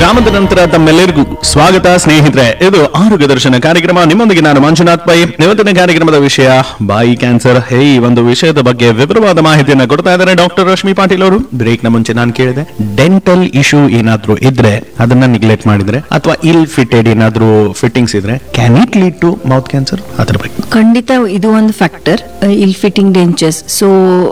ವಿರಾಮದ ನಂತರ ತಮ್ಮೆಲ್ಲರಿಗೂ ಸ್ವಾಗತ ಸ್ನೇಹಿತರೆ ಇದು ಆರೋಗ್ಯ ದರ್ಶನ ಕಾರ್ಯಕ್ರಮ ನಿಮ್ಮೊಂದಿಗೆ ನಾನು ಮಂಜುನಾಥ್ ಪೈ ಇವತ್ತಿನ ಕಾರ್ಯಕ್ರಮದ ವಿಷಯ ಬಾಯಿ ಕ್ಯಾನ್ಸರ್ ಹೇ ಈ ಒಂದು ವಿಷಯದ ಬಗ್ಗೆ ವಿವರವಾದ ಮಾಹಿತಿಯನ್ನು ಕೊಡ್ತಾ ಇದ್ದಾರೆ ಡಾಕ್ಟರ್ ರಶ್ಮಿ ಪಾಟೀಲ್ ಅವರು ಬ್ರೇಕ್ ನ ಮುಂಚೆ ನಾನು ಕೇಳಿದೆ ಡೆಂಟಲ್ ಇಶ್ಯೂ ಏನಾದ್ರೂ ಇದ್ರೆ ಅದನ್ನ ನಿಗ್ಲೆಕ್ಟ್ ಮಾಡಿದ್ರೆ ಅಥವಾ ಇಲ್ ಫಿಟೆಡ್ ಏನಾದ್ರೂ ಫಿಟ್ಟಿಂಗ್ಸ್ ಇದ್ರೆ can it lead to mouth cancer ಅದ್ರ ಬಗ್ಗೆ ಖಂಡಿತ ಇದು ಒಂದು factor ill fitting dentures so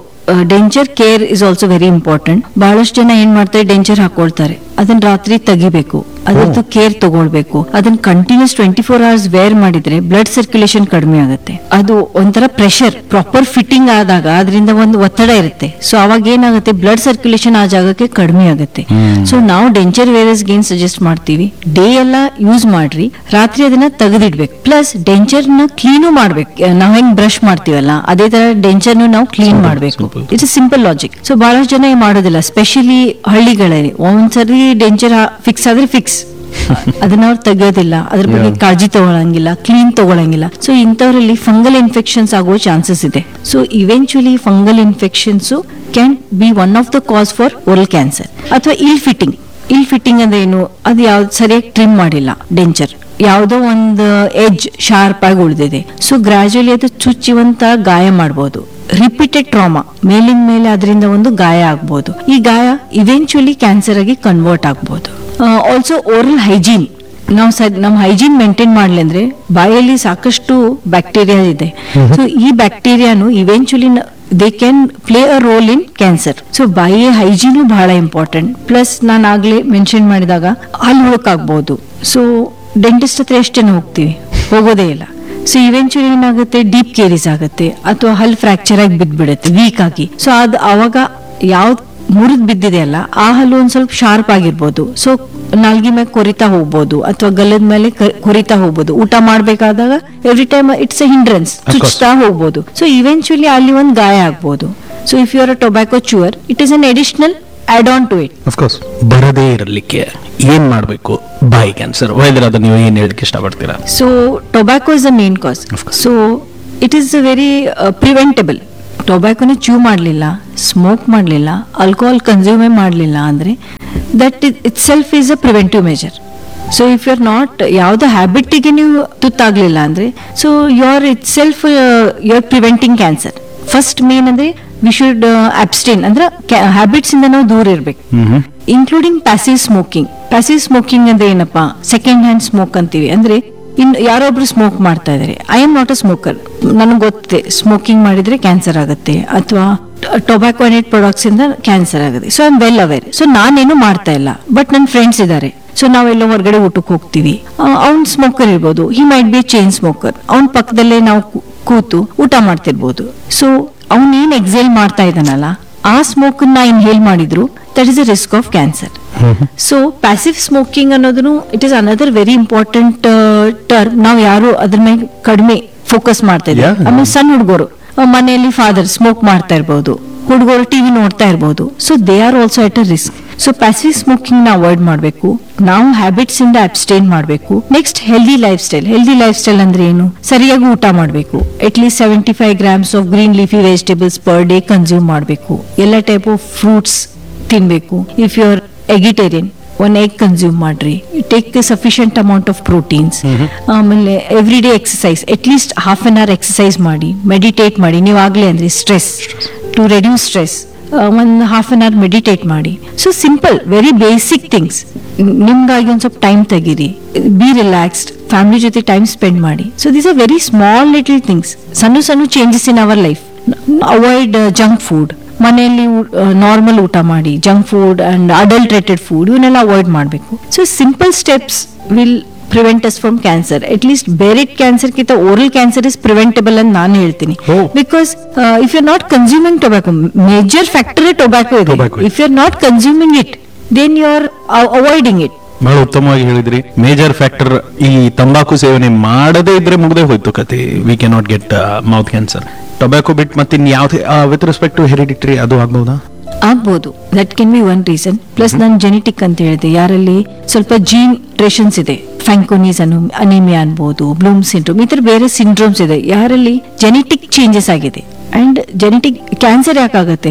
denture care is also very important ಬಹಳಷ್ಟು ಜನ ಏನ್ ಮಾಡ್ತಾರೆ ಡೆಂಚರ್ ಹಾಕೊಳ್ತಾರೆ ಅದನ್ನ ರಾತ್ರಿ ತೆಗಿಬೇಕು ಅದರದ್ದು ಕೇರ್ ತಗೊಳ್ಬೇಕು ಅದನ್ನ continuous twenty four hours wear ಮಾಡಿದ್ರೆ ಬ್ಲಡ್ ಸರ್ಕ್ಯುಲೇಷನ್ ಕಡಿಮೆ ಆಗುತ್ತೆ ಅದು ಒಂಥರ ಪ್ರೆಷರ್ ಪ್ರಾಪರ್ ಫಿಟ್ಟಿಂಗ್ ಆದಾಗ ಅದರಿಂದ ಒಂದು ಒತ್ತಡ ಇರುತ್ತೆ ಸೊ ಅವಾಗ ಏನಾಗುತ್ತೆ ಬ್ಲಡ್ ಸರ್ಕ್ಯುಲೇಷನ್ ಆ ಜಾಗಕ್ಕೆ ಕಡಿಮೆ ಆಗುತ್ತೆ ಸೊ ನಾವು ಡೆಂಚರ್ ವೇರಸ್ ಏನ್ ಸಜೆಸ್ಟ್ ಮಾಡ್ತೀವಿ ಡೇ ಎಲ್ಲ ಯೂಸ್ ಮಾಡ್ರಿ ರಾತ್ರಿ ಅದನ್ನ ತೆಗೆದಿಡ್ಬೇಕು ಪ್ಲಸ್ ಡೆಂಚರ್ ನ ಕ್ಲೀನು ಮಾಡ್ಬೇಕು ನಾವ್ ಹೆಂಗ್ ಬ್ರಷ್ ಮಾಡ್ತೀವಲ್ಲ ಅದೇ ತರ ಡೆಂಚರ್ ನಾವು ಕ್ಲೀನ್ ಮಾಡ್ಬೇಕು ಇಟ್ಸ್ ಸಿಂಪಲ್ ಲಾಜಿಕ್ ಸೊ ಬಹಳಷ್ಟು ಜನ ಏನ್ ಮಾಡೋದಿಲ್ಲ ಸ್ಪೆಷಲಿ ಹಳ್ಳಿಗಳಲ್ಲಿ ಒಂದ್ಸರಿ ಡೆಂಚರ್ ಫಿಕ್ಸ್ ಆದ್ರೆ ಫಿಕ್ಸ್ ಅದನ್ನ ಅವ್ರು ತೆಗೆಯೋದಿಲ್ಲ ಅದ್ರ ಬಗ್ಗೆ ಕಾಳಜಿ ತಗೊಳಂಗಿಲ್ಲ ಕ್ಲೀನ್ ತಗೊಳಂಗಿಲ್ಲ ಸೊ ಇಂಥವರಲ್ಲಿ ಫಂಗಲ್ ಇನ್ಫೆಕ್ಷನ್ಸ್ ಆಗೋ ಚಾನ್ಸಸ್ ಇದೆ so eventually fungal infections can be one of the cause for oral cancer ಅಥವಾ ಇಲ್ ಫಿಟ್ಟಿಂಗ್ ಇಲ್ ಫಿಟ್ಟಿಂಗ್ ಅಂದ್ರೆ ಏನು ಅದು ಯಾವ್ದು ಸರಿಯಾಗಿ ಟ್ರಿಮ್ ಮಾಡಿಲ್ಲ ಡೆಂಚರ್ ಯಾವುದೋ ಒಂದು ಎಜ್ ಶಾರ್ಪ್ ಆಗಿ ಉಳಿದಿದೆ ಸೊ ಗ್ರಾಜುಯಲಿ ಅದು ಚುಚ್ಚುವಂತ ಗಾಯ ಮಾಡಬಹುದು ರಿಪೀಟೆಡ್ ಟ್ರಾಮಾ ಮೇಲಿನ ಮೇಲೆ ಅದರಿಂದ ಒಂದು ಗಾಯ ಆಗ್ಬಹುದು ಈ ಗಾಯ ಇವೆಂಚುಲಿ ಕ್ಯಾನ್ಸರ್ ಆಗಿ ಕನ್ವರ್ಟ್ ಆಗ್ಬಹುದು ಆಲ್ಸೋ ಓರಲ್ ಹೈಜೀನ್ ನಾವು ಸ ನಮ್ಮ ಹೈಜೀನ್ ಮೇಂಟೈನ್ ಮಾಡ್ಲಿ ಅಂದ್ರೆ ಬಾಯಲ್ಲಿ ಸಾಕಷ್ಟು ಬ್ಯಾಕ್ಟೀರಿಯಾ ಇದೆ ಸೊ ಈ ಬ್ಯಾಕ್ಟೀರಿಯಾನು eventually they can play a role in cancer so ಬಾಯಿ ಹೈಜೀನು ಬಹಳ ಇಂಪಾರ್ಟೆಂಟ್ ಪ್ಲಸ್ ನಾನು ಆಗ್ಲೇ ಮೆನ್ಷನ್ ಮಾಡಿದಾಗ ಹಲ್ಲು ಹುಳುಕಾಗ್ಬೋದು ಸೊ ಡೆಂಟಿಸ್ಟ್ ಹತ್ರ ಎಷ್ಟು ಜನ ಹೋಗ್ತೀವಿ ಹೋಗೋದೇ ಇಲ್ಲ ಸೊ ಇವೆಂಚುಲಿ ಏನಾಗುತ್ತೆ ಡೀಪ್ ಕೇರೀಸ್ ಆಗುತ್ತೆ ಅಥವಾ ಹಲ್ ಫ್ರಾಕ್ಚರ್ ಆಗಿ ಬಿದ್ದ್ಬಿಡುತ್ತೆ ವೀಕ್ ಆಗಿ ಸೊ ಅದು ಅವಾಗ ಯಾವ್ದು ಮುರಿದ್ ಬಿದ್ದಿದೆ ಅಲ್ಲ ಆ ಹಲ್ಲು ಒಂದ್ ಸ್ವಲ್ಪ ಶಾರ್ಪ್ ಆಗಿರ್ಬೋದು ಸೊ ನಾಲ್ಗಿ ಮೇಲೆ ಕೊರಿತಾ ಹೋಗ್ಬೋದು ಅಥವಾ ಗಲ್ಲದ ಮೇಲೆ ಕ- ಕೊರಿತಾ ಹೋಗ್ಬೋದು ಊಟ ಮಾಡ್ಬೇಕಾದಾಗ every time it's a hindrance ಚುಚ್ತಾ ಹೋಗ್ಬೋದು ಸೊ ಇವೆಂಚುಲಿ ಅಲ್ಲಿ ಒಂದು ಗಾಯ ಆಗ್ಬೋದು so if you are a tobacco chewer it is an additional add on to it of course ಬರದೇ ಇರಲಿಕ್ಕೆ ಏನ್ ಮಾಡಬೇಕು ಬಾಯಿ ಕ್ಯಾನ್ಸರ್ ವೈದ್ಯರ ಅದು ನೀವು ಏನ್ ಹೇಳಕ್ಕೆ ಇಷ್ಟಪಡ್ತೀರಾ so tobacco is the main cause Of course. So it is very preventable ಟೊಬ್ಯಾಕೋನ ಚ್ಯೂ ಮಾಡಲಿಲ್ಲ ಸ್ಮೋಕ್ ಮಾಡಲಿಲ್ಲ ಆಲ್ಕೋಹಾಲ್ ಕನ್ಸ್ಯೂಮೇ ಮಾಡಲಿಲ್ಲ ಅಂದರೆ that itself is a preventive measure so if you are not ಯಾವುದೋ ಹ್ಯಾಬಿಟಿಗೆ ನೀವು ತುತ್ತಾಗಲಿಲ್ಲ ಅಂದರೆ so you are itself you are preventing cancer first main ಅಂದರೆ ವಿ ಶುಡ್ ಅಬ್ಸ್ಟೇನ್ ಅಂದ್ರೆ ಹ್ಯಾಬಿಟ್ಸ್ ಇಂದ ನಾವು ದೂರ ಇರಬೇಕು including passive smoking passive smoking ಅಂದ್ರೆ ಏನಪ್ಪಾ ಸೆಕೆಂಡ್ ಹ್ಯಾಂಡ್ ಸ್ಮೋಕ್ ಅಂತೀವಿ ಅಂದ್ರೆ ಇನ್ ಯಾರೊಬ್ರು ಸ್ಮೋಕ್ ಮಾಡ್ತಾ ಇದಾರೆ I am not a smoker ನನಗೆ ಗೊತ್ತಿದೆ ಸ್ಮೋಕಿಂಗ್ ಮಾಡಿದ್ರೆ ಕ್ಯಾನ್ಸರ್ ಆಗುತ್ತೆ ಅಥವಾ ಟೊಬ್ಯಾಕೋ ನೆಟ್ ಪ್ರಾಡಕ್ಟ್ಸ್ ಇಂದ ಕ್ಯಾನ್ಸರ್ ಆಗುತ್ತೆ so I am well aware so ನಾನೇನು ಮಾಡ್ತಾ ಇಲ್ಲ ಬಟ್ ನನ್ನ ಫ್ರೆಂಡ್ಸ್ ಇದ್ದಾರೆ ಸೊ ನಾವೆಲ್ಲ ಹೊರಗಡೆ ಊಟಕ್ಕೆ ಹೋಗ್ತೀವಿ ಅವ್ನ್ ಸ್ಮೋಕರ್ ಇರ್ಬೋದು he might be chain smoker ಅವ್ನ ಪಕ್ಕದಲ್ಲೇ ನಾವು ಕೂ- ಕೂತು ಊಟ ಮಾಡ್ತಿರ್ಬೋದು ಸೊ ಅವ್ನ್ ಏನ್ ಎಕ್ಸೇಲ್ ಮಾಡ್ತಾ ಇದ್ದಾನಲ್ಲ ಆ ಸ್ಮೋಕ್ ನ ಇನ್ಹೇಲ್ ಮಾಡಿದ್ರು that is a risk of cancer so passive smoking ಅನ್ನೋದನ್ನು it is another very important term ನಾವು ಯಾರು ಅದ್ರ ಮೇಲೆ ಕಡಿಮೆ ಫೋಕಸ್ ಮಾಡ್ತಾ ಇದ್ದೀವಿ Yeah. ಆಮೇಲೆ ಸಣ್ಣ ಹುಡುಗರು ಮನೆಯಲ್ಲಿ ಫಾದರ್ ಸ್ಮೋಕ್ ಮಾಡ್ತಾ ಇರ್ಬೋದು ಹುಡುಗರು ಟಿವಿ ನೋಡ್ತಾ ಇರ್ಬೋದು so they are also at a risk so passive smoking ನ ಅವಾಯ್ಡ್ ಮಾಡಬೇಕು ನಾವು ಹ್ಯಾಬಿಟ್ಸ್ ಇಂದ ಅಬ್ಸ್ಟೈನ್ ಮಾಡಬೇಕು next healthy life lifestyle healthy life lifestyle ಅಂದ್ರೆ ಏನು ಸರಿಯಾಗಿ ಊಟ ಮಾಡಬೇಕು at least seventy five grams of green leafy vegetables per day consume ಮಾಡಬೇಕು ಎಲ್ಲ ಟೈಪ್ ಆಫ್ ಫ್ರೂಟ್ಸ್ ತಿನ್ಬೇಕು if you are eggetarian one egg consume ಮಾಡ್ರಿ take sufficient amount of proteins ಆಮೇಲೆ every day exercise at least half an hour exercise ಮಾಡಿ meditate ಮಾಡಿ ನೀವು ಆಗ್ಲೇ ಅಂದ್ರೆ ಸ್ಟ್ರೆಸ್ ಟು ರೆಡ್ಯೂಸ್ ಸ್ಟ್ರೆಸ್ ಒಂದು ಹಾಫ್ ಅನ್ ಅವರ್ ಮೆಡಿಟೇಟ್ ಮಾಡಿ so simple very basic things ನಿಮ್ಗಾಗಿ ಒಂದು ಸ್ವಲ್ಪ ಟೈಮ್ ತೆಗೀರಿ ಬಿ ರಿಲ್ಯಾಕ್ಸ್ಡ್ ಫ್ಯಾಮಿಲಿ ಜೊತೆ ಟೈಮ್ ಸ್ಪೆಂಡ್ ಮಾಡಿ so these are very small little things ಸಣ್ಣ ಸಣ್ಣ changes in our life avoid junk food ಮನೆಯಲ್ಲಿ ನಾರ್ಮಲ್ ಊಟ ಮಾಡಿ junk food and adulterated food ಇವನ್ನೆಲ್ಲ ಅವಾಯ್ಡ್ ಮಾಡಬೇಕು so simple steps will prevent us from cancer at least ಬೇರೆ cancer ಕಿಂತ oral cancer is preventable ಅಂತ ನಾನು ಹೇಳ್ತೀನಿ Oh. Because if you not consuming tobacco major factor tobacco ಇದೆ Tobacco. If you are not consuming it then you are avoiding it ಬಹಳ ಉತ್ತಮವಾಗಿ ಹೇಳಿದ್ರಿ major factor ಈ ತಂಬಾಕು ಸೇವನೆ ಮಾಡದೇ ಇದ್ರೆ ಮುಗ್ದೇ ಹೋಯ್ತು ಕತೆ ವಿ ಕೆ not get mouth cancer tobacco ಬಿಟ್ ಮತ್ತೆ ಇನ್ ಯಾವ್ದೇ ವಿತ್ ರೆಸ್ಪೆಕ್ಟ್ ಟು ಹೆರಿಡಿಟ್ರಿ ಅದು ಆಗ್ಬಹುದಾ ಆಗ್ಬೋದು that can be one reason plus ನಾನು ಜೆನೆಟಿಕ್ ಅಂತ ಹೇಳಿದೆ ಯಾರಲ್ಲಿ ಸ್ವಲ್ಪ ಜೀನ್ ಟ್ರೇಷನ್ಸ್ ಇದೆ ಫ್ಯಾಂಕೋನೀಸ್ ಅನ್ನು ಅನಿಮಿಯಾ ಅನ್ಬೋದು ಬ್ಲೂಮ್ ಸಿಂಡ್ರೋಮ್ ಈ ತರ ಬೇರೆ ಸಿಂಡ್ರೋಮ್ಸ್ ಇದೆ ಯಾರಲ್ಲಿ ಜೆನೆಟಿಕ್ ಚೇಂಜಸ್ ಆಗಿದೆ ಅಂಡ್ ಜೆನೆಟಿಕ್ ಕ್ಯಾನ್ಸರ್ ಯಾಕಾಗತ್ತೆ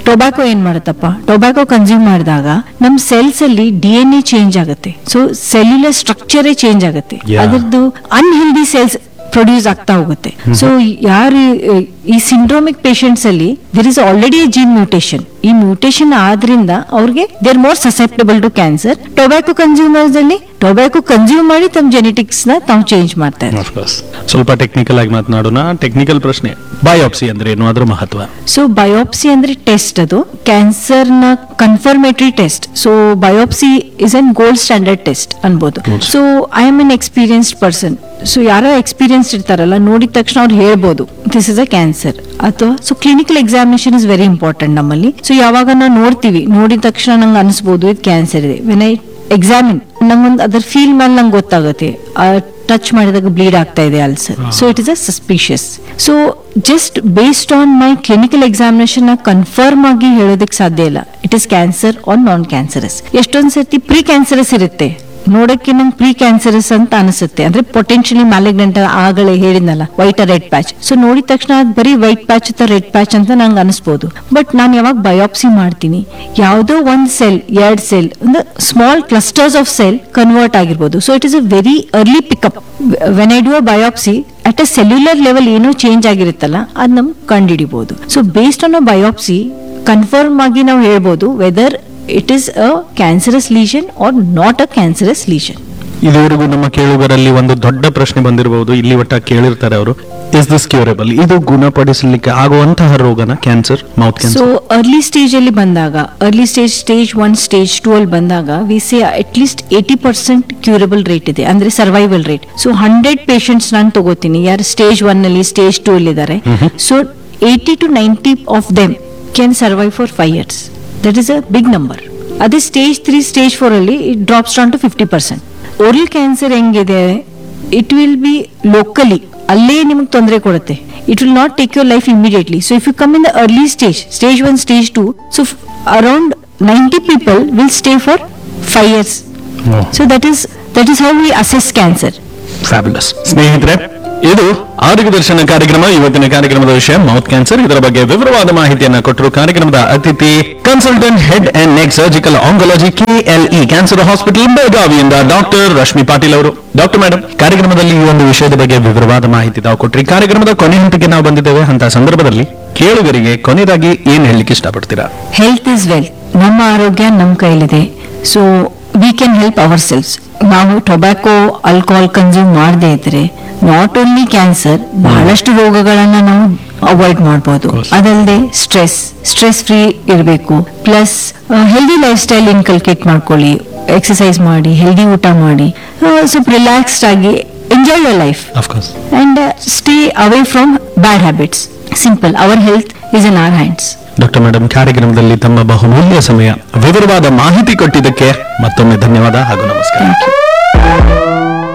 ಟೊಬ್ಯಾಕೊ ಏನ್ ಮಾಡುತ್ತಪ್ಪ ಟೊಬ್ಯಾಕೊ ಕನ್ಸ್ಯೂಮ್ ಮಾಡಿದಾಗ ನಮ್ ಸೆಲ್ಸ್ ಅಲ್ಲಿ ಡಿ ಎನ್ ಎ ಚೇಂಜ್ ಆಗುತ್ತೆ ಸೊ ಸೆಲ್ಯುಲರ್ ಸ್ಟ್ರಕ್ಚರೇ ಚೇಂಜ್ ಆಗುತ್ತೆ Yeah. ಅದರದ್ದು ಅನ್ಹೆಲ್ದಿ ಸೆಲ್ಸ್ ಪ್ರೊಡ್ಯೂಸ್ ಆಗ್ತಾ ಹೋಗುತ್ತೆ ಸೊ ಯಾರು ಅಹ್, ಈ ಸಿಂಡ್ರೋಮಿಕ್ ಪೇಷಂಟ್ಸ್ ಅಲ್ಲಿ there is already gene mutation ಈ ಮ್ಯೂಟೇಶನ್ ಆದ್ರಿಂದ ಅವ್ರಿಗೆ they are more susceptible to cancer tobacco consumers ಅಲ್ಲಿ ಟೊಬ್ಯಾಕೊ ಕನ್ಸ್ಯೂಮ್ ಮಾಡಿ ತಮ್ಮ ಜೆನೆಟಿಕ್ಸ್ ನ ತಾವು ಚೇಂಜ್ ಮಾಡ್ತಾರೆ ಸ್ವಲ್ಪ ಟೆಕ್ನಿಕಲ್ ಆಗಿ ಮಾತನಾಡೋಣ ಟೆಕ್ನಿಕಲ್ ಪ್ರಶ್ನೆ ಬಯೋಪ್ಸಿ ಅಂದ್ರೆ ಏನು ಅದ್ರ ಮಹತ್ವ ಸೊ ಬಯೋಪ್ಸಿ ಅಂದ್ರೆ ಟೆಸ್ಟ್ ಅದು ಕ್ಯಾನ್ಸರ್ ನ confirmatory test so biopsy is an gold standard test ಅನ್ಬೋದು Good. So I am an experienced person so ಯಾರೋ ಎಕ್ಸ್ಪೀರಿಯನ್ಸ್ ಇರ್ತಾರಲ್ಲ ನೋಡಿದ ತಕ್ಷಣ ಅವ್ರು ಹೇಳ್ಬೋದು ದಿಸ್ ಇಸ್ ಅ ಕ್ಯಾನ್ಸರ್ ಅಥವಾ so clinical examination is very important ನಮ್ಮಲ್ಲಿ ಸೊ ಯಾವಾಗ ನಾವು ನೋಡ್ತೀವಿ ನೋಡಿದ ತಕ್ಷಣ ನಂಗೆ ಅನಿಸ್ಬೋದು ಇದು ಕ್ಯಾನ್ಸರ್ ಇದೆ ವೆನ್ ಐ ಎಕ್ಸಾಮಿನ್ ನಂಗೊಂದು ಅದ್ರ ಫೀಲ್ ಮೇಲೆ ನಂಗೆ ಗೊತ್ತಾಗುತ್ತೆ ಟಚ್ ಮಾಡಿದಾಗ ಬ್ಲೀಡ್ ಆಗ್ತಾ ಇದೆ ulcer so it is a suspicious so just based on my clinical examination confirm ಆಗಿ ಹೇಳೋದಕ್ಕೆ ಸಾಧ್ಯ ಇಲ್ಲ it is cancer or non cancerous ಎಷ್ಟೊಂದ್ ಸರ್ತಿ ಪ್ರೀ ಕ್ಯಾನ್ಸರಸ್ ಇರುತ್ತೆ ನೋಡಕ್ಕೆ ನಂಗೆ ಪ್ರೀ ಕ್ಯಾನ್ಸರಸ್ ಅಂತ ಅನಿಸುತ್ತೆ ಅಂದ್ರೆ ಪೊಟೆನ್ಶಿಯಲಿ ಮ್ಯಾಲಿಗ್ನೆಂಟ್ ಆಗಲೇ ಹೇಳಿದ್ನಲ್ಲ ವೈಟ್ ರೆಡ್ ಪ್ಯಾಚ್ ಸೊ ನೋಡಿದ ತಕ್ಷಣ ಅದು ಬರೀ ವೈಟ್ ಪ್ಯಾಚ್ ಅಥವಾ ರೆಡ್ ಪ್ಯಾಚ್ ಅಂತ ನಂಗೆ ಅನಿಸ್ಬೋದು ಬಟ್ ನಾನು ಯಾವಾಗ ಬಯೋಪ್ಸಿ ಮಾಡ್ತೀನಿ ಯಾವುದೋ ಒಂದ್ ಸೆಲ್ ಎರಡ್ ಸೆಲ್ ಅಂದ್ರೆ small clusters of cell convert ಆಗಿರ್ಬೋದು so it is a very early pickup when I do a biopsy at a cellular level ಏನೋ ಚೇಂಜ್ ಆಗಿರುತ್ತಲ್ಲ ಅದ್ ನಮ್ಗೆ ಕಂಡುಹಿಡಿಬಹುದು so based on a biopsy confirm ಆಗಿ ನಾವು ಹೇಳ್ಬೋದು whether it is a cancerous lesion or not a cancerous lesion ಇದುವರೆಗೂ ನಮ್ಮ ಕೇಳುಗರಲ್ಲಿ ಒಂದು ದೊಡ್ಡ ಪ್ರಶ್ನೆ ಬಂದಿರಬಹುದು ಇಲ್ಲಿ ಒಟ್ಟ ಕೇಳಿರ್ತಾರೆ ಅವರು ಇಸ್ ದಿಸ್ ಕ್ಯೂರೇಬಲ್ ಇದು ಗುಣಪಡಿಸಲಿಕ್ಕೆ ಆಗುವಂತಹ ರೋಗನ cancer mouth so cancer early stage ಅಲ್ಲಿ ಬಂದಾಗ early stage stage one stage two ಅಲ್ಲಿ ಬಂದಾಗ we say at least eighty percent curable rate ಇದೆ ಅಂದ್ರೆ survival rate so hundred patients ನಾನು ತಗೋತೀನಿ ಯಾರು ಸ್ಟೇಜ್ ಒನ್ ಅಲ್ಲಿ ಸ್ಟೇಜ್ ಟೂ ಅಲ್ಲಿ ಇದ್ದಾರೆ so eighty to ninety of them can survive for five years that is a big number ಅದೇ stage three stage four ಅಲ್ಲಿ it drops down to fifty percent oral cancer ಹೆಂಗಿದೆ it will be locally ಅಲ್ಲೇ ನಿಮಗೆ ತೊಂದರೆ ಕೊಡುತ್ತೆ it will not take your life immediately so if you come in the early stage stage one stage two so around ninety people will stay for five years so that is that is how we assess cancer fabulous ಸ್ನೇಹಿತರೆ ಇದು ಆರೋಗ್ಯ ದರ್ಶನ ಕಾರ್ಯಕ್ರಮ ಇವತ್ತಿನ ಕಾರ್ಯಕ್ರಮದ ವಿಷಯ mouth cancer ಇದರ ಬಗ್ಗೆ ವಿವರವಾದ ಮಾಹಿತಿಯನ್ನ ಕೊಟ್ಟರು ಕಾರ್ಯಕ್ರಮದ ಅತಿಥಿ consultant head and neck surgical oncology KLE cancer hospital ಬೆಳಗಾವಿಯಿಂದ ಡಾಕ್ಟರ್ ರಶ್ಮಿ ಪಾಟೀಲ್ ಅವರು ಡಾಕ್ಟರ್ ಮೇಡಮ್ ಕಾರ್ಯಕ್ರಮದಲ್ಲಿ ಈ ಒಂದು ವಿಷಯದ ಬಗ್ಗೆ ವಿವರವಾದ ಮಾಹಿತಿ ತಾವು ಕೊಟ್ರಿ ಕಾರ್ಯಕ್ರಮದ ಕೊನೆ ಹಂತಕ್ಕೆ ನಾವು ಬಂದಿದ್ದೇವೆ ಅಂತ ಸಂದರ್ಭದಲ್ಲಿ ಕೇಳುಗರಿಗೆ ಕೊನೆಯದಾಗಿ ಏನ್ ಹೇಳಲಿಕ್ಕೆ ಇಷ್ಟಪಡ್ತೀರಾ ಹೆಲ್ತ್ ಇಸ್ ವೆಲ್ತ್ ನಮ್ಮ ಆರೋಗ್ಯ ನಮ್ಮ ಕೈಲಿದೆ so we can help our cells ನಾವು ಟೊಬ್ಯಾಕೊ ಆಲ್ಕೋಹಾಲ್ ಕನ್ಸ್ಯೂಮ್ ಮಾಡದೇ ಇದ್ರೆ ನಾಟ್ ಓನ್ಲಿ ಕ್ಯಾನ್ಸರ್ ಬಹಳಷ್ಟು ರೋಗಗಳನ್ನ ನಾವು ಅವಾಯ್ಡ್ ಮಾಡಬಹುದು course. ಅದಲ್ಲದೆ ಸ್ಟ್ರೆಸ್ ಸ್ಟ್ರೆಸ್ ಫ್ರೀ ಇರಬೇಕು plus healthy life style inculcate ಮಾಡ್ಕೊಳ್ಳಿ ಎಕ್ಸಸೈಸ್ ಮಾಡಿ ಹೆಲ್ದಿ ಊಟ ಮಾಡಿ ಆ, ಸ್ವಲ್ಪ ರಿಲ್ಯಾಕ್ಸ್ಡ್ ಆಗಿ enjoy your life of course and stay away from bad habits simple our health is in our hands doctor madam ಕಾರ್ಯಕ್ರಮದಲ್ಲಿ ತಮ್ಮ ಬಹುಮೂಲ್ಯ ಸಮಯ ವಿವರವಾದ ಮಾಹಿತಿ ಕೊಟ್ಟಿದ್ದಕ್ಕೆ ಮತ್ತೊಮ್ಮೆ ಧನ್ಯವಾದ ಹಾಗೂ ನಮಸ್ಕಾರ ಥ್ಯಾಂಕ್ ಯು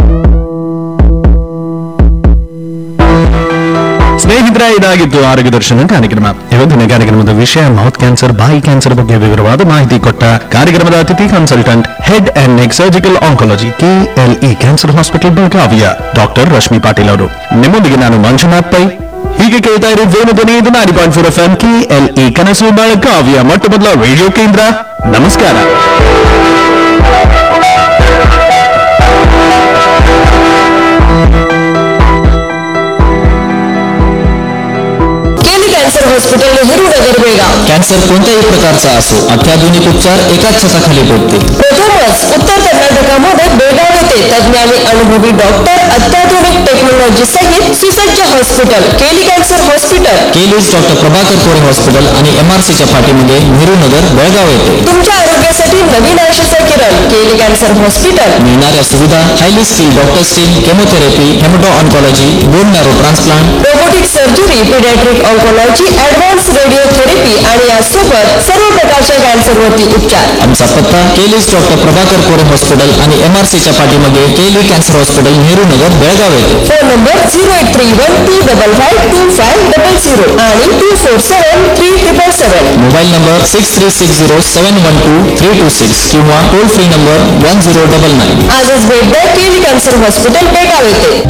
ಸ್ನೇಹಿತರೆ ಇದಾಗಿತ್ತು ಆರೋಗ್ಯ ದರ್ಶನ ಕಾರ್ಯಕ್ರಮ ಇವತ್ತಿನ ಕಾರ್ಯಕ್ರಮದ ವಿಷಯ ಮೌತ್ ಕ್ಯಾನ್ಸರ್ ಬಾಯಿ ಕ್ಯಾನ್ಸರ್ ಬಗ್ಗೆ ವಿವರವಾದ ಮಾಹಿತಿ ಕೊಟ್ಟ ಕಾರ್ಯಕ್ರಮದ ಅತಿಥಿ consultant head and neck surgical oncology KLE cancer hospital ಬೆಳಗಾವಿಯ ಡಾಕ್ಟರ್ ರಶ್ಮಿ ಪಾಟೀಲ್ ಅವರು ನಿಮ್ಮೊಂದಿಗೆ ನಾನು ಮಂಜುನಾಥ್ ಪೈ ಹೀಗೆ ಕೇಳ್ತಾ ಇರೋ ವೇಣು ಧ್ವನಿ ಇದು ninety point four F M KLE ಕನಸು ಬೆಳಗಾವಿಯ ಮೊಟ್ಟ ಮೊದಲ ರೇಡಿಯೋ ಕೇಂದ್ರ ನಮಸ್ಕಾರ KLE cancer hospital Nehru Nagar Belgaum cancer कोणत्याही प्रकारचा असो अत्याधुनिक उपचार एकाच छताखाली पोहोचते प्रथमच उत्तर कर्नाटकामध्ये बेळगाव येथे तज्ञ आणि अनुभवी डॉक्टर अत्याधुनिक टेक्नॉलॉजी सहित सुसज्ज hospital KLE cancer hospital KLE's doctor Prabhakar Kore hospital आणि एमआरसीच्या पाठीमध्ये नेहरू नगर बेळगाव येथे तुमच्या आरोग्यासाठी नवीन आशेचा किरण केली कॅन्सर हॉस्पिटल मिळणाऱ्या सुविधा highly skill doctors team chemotherapy hemato oncology bone marrow transplant robotic surgery paediatric oncology advance radiotherapy आणि यासोबत सर्व प्रकारच्या कॅन्सरवरती उपचार आमचा पत्ता केलीज डॉक्टर प्रभाकर कोरे हॉस्पिटल आणि एमआरसीच्या पाठीमध्ये KLE cancer hospital Nehru Nagar Belgaum येथे phone number zero eight three one two double five two five double zero आणि two four seven three triple seven mobile number six three six zero seven one two three two six किंवा toll free number one zero double nine आजच भेट द्या केली cancer hospital Belgaum येथे